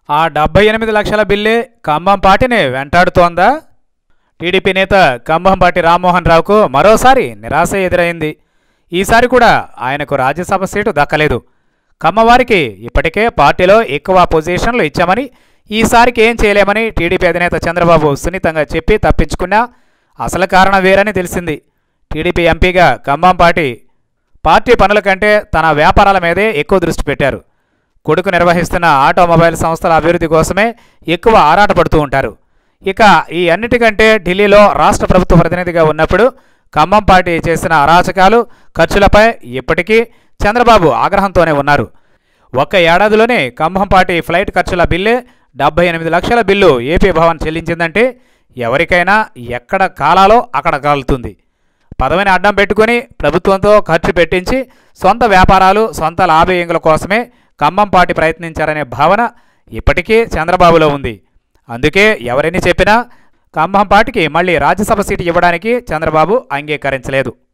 ఆ డెబ్బై ఎనిమిది లక్షల బిల్లే ఖమ్మం పార్టీని వెంటాడుతోందా టీడీపీ నేత కంభంపాటి రామ్మోహన్ రావుకు మరోసారి నిరాశ ఎదురైంది ఈసారి కూడా ఆయనకు రాజ్యసభ సీటు దక్కలేదు కమ్మవారికి ఇప్పటికే పార్టీలో ఎక్కువ పొజిషన్లు ఇచ్చామని ఈసారికి ఏం చేయలేమని టీడీపీ అధినేత చంద్రబాబు సున్నితంగా చెప్పి తప్పించుకున్నా అసలు కారణం వేరని తెలిసింది టీడీపీ ఎంపీగా కంభంపాటి పార్టీ పనుల కంటే తన వ్యాపారాల మీదే ఎక్కువ దృష్టి పెట్టారు కొడుకు నిర్వహిస్తున్న ఆటోమొబైల్ సంస్థల అభివృద్ధి కోసమే ఎక్కువ ఆరాటపడుతూ ఉంటారు ఇక ఈ అన్నిటికంటే ఢిల్లీలో రాష్ట్ర ప్రభుత్వ ప్రతినిధిగా ఉన్నప్పుడు ఖమ్మం పార్టీ చేసిన అరాచకాలు ఖర్చులపై ఇప్పటికీ చంద్రబాబు ఆగ్రహంతోనే ఉన్నారు ఒక్క ఏడాదిలోనే ఖమ్మం పార్టీ ఫ్లైట్ ఖర్చుల బిల్లే డెబ్బై ఎనిమిది లక్షల బిల్లు ఏపీ భవన్ చెల్లించిందంటే ఎవరికైనా ఎక్కడ కాలాలో అక్కడ కాలుతుంది పదవిని అడ్డం పెట్టుకుని ప్రభుత్వంతో ఖర్చు పెట్టించి సొంత వ్యాపారాలు సొంత లాభేయంగుల కోసమే ఖమ్మం పార్టీ ప్రయత్నించారనే భావన ఇప్పటికీ చంద్రబాబులో ఉంది అందుకే ఎవరిని చెప్పినా ఖమ్మం పార్టీకి మళ్ళీ రాజ్యసభ సీటు ఇవ్వడానికి చంద్రబాబు అంగీకరించలేదు